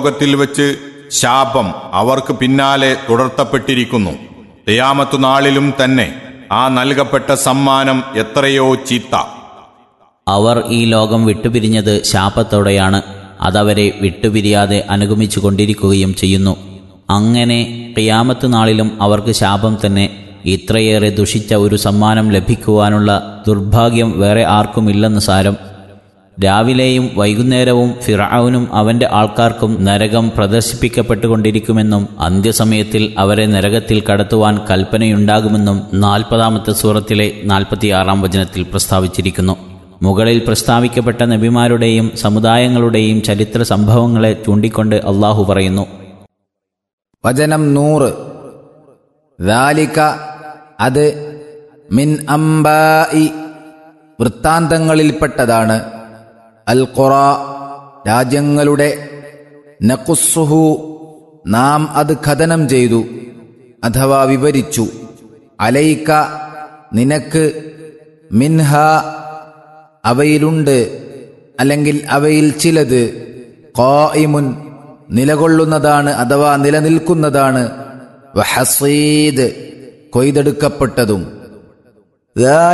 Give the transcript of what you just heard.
ലോകത്തിൽ വെച്ച് ശാപം അവർക്ക് പിന്നാലെ തുടർത്തപ്പെട്ടിരിക്കുന്നു തെയാമത്തു നാളിലും തന്നെ ആ നൽകപ്പെട്ട സമ്മാനം എത്രയോ ചീത്ത അവർ ഈ ലോകം വിട്ടുപിരിഞ്ഞത് ശാപത്തോടെയാണ് അതവരെ വിട്ടുപിരിയാതെ അനുഗമിച്ചു കൊണ്ടിരിക്കുകയും ചെയ്യുന്നു അങ്ങനെ ഖിയാമത്ത് നാളിലും അവർക്ക് ശാപം തന്നെ ഇത്രയേറെ ദുഷിച്ച ഒരു സമ്മാനം ലഭിക്കുവാനുള്ള ദുർഭാഗ്യം വേറെ ആർക്കുമില്ലെന്ന് സാരം രാവിലെയും വൈകുന്നേരവും ഫിറൌനും അവന്റെ ആൾക്കാർക്കും നരകം പ്രദർശിപ്പിക്കപ്പെട്ടുകൊണ്ടിരിക്കുമെന്നും അന്ത്യസമയത്തിൽ അവരെ നരകത്തിൽ കടത്തുവാൻ കൽപ്പനയുണ്ടാകുമെന്നും നാൽപ്പതാമത്തെ സൂറത്തിലെ നാൽപ്പത്തിയാറാം വചനത്തിൽ പ്രസ്താവിച്ചിരിക്കുന്നു മുകളിൽ പ്രസ്താവിക്കപ്പെട്ട നബിമാരുടെയും സമുദായങ്ങളുടെയും ചരിത്ര സംഭവങ്ങളെ ചൂണ്ടിക്കൊണ്ട് അള്ളാഹു പറയുന്നു വചനം നൂറ് ദാലിക അത് മിൻ അംബായി വൃത്താന്തങ്ങളിൽപ്പെട്ടതാണ് അൽ ഖുറ രാജ്യങ്ങളുടെ നഖുസ്സുഹു നാം അത് ഖനനം ചെയ്തു അഥവാ വിവരിച്ചു അലൈക്ക നിനക്ക് മിൻഹ അവയിലുണ്ട് അല്ലെങ്കിൽ അവയിൽ ചിലത് ഖായിമുൻ നിലകൊള്ളുന്നതാണ് അഥവാ നിലനിൽക്കുന്നതാണ് വഹസീദ് കൊയ്തെടുക്കപ്പെട്ടതും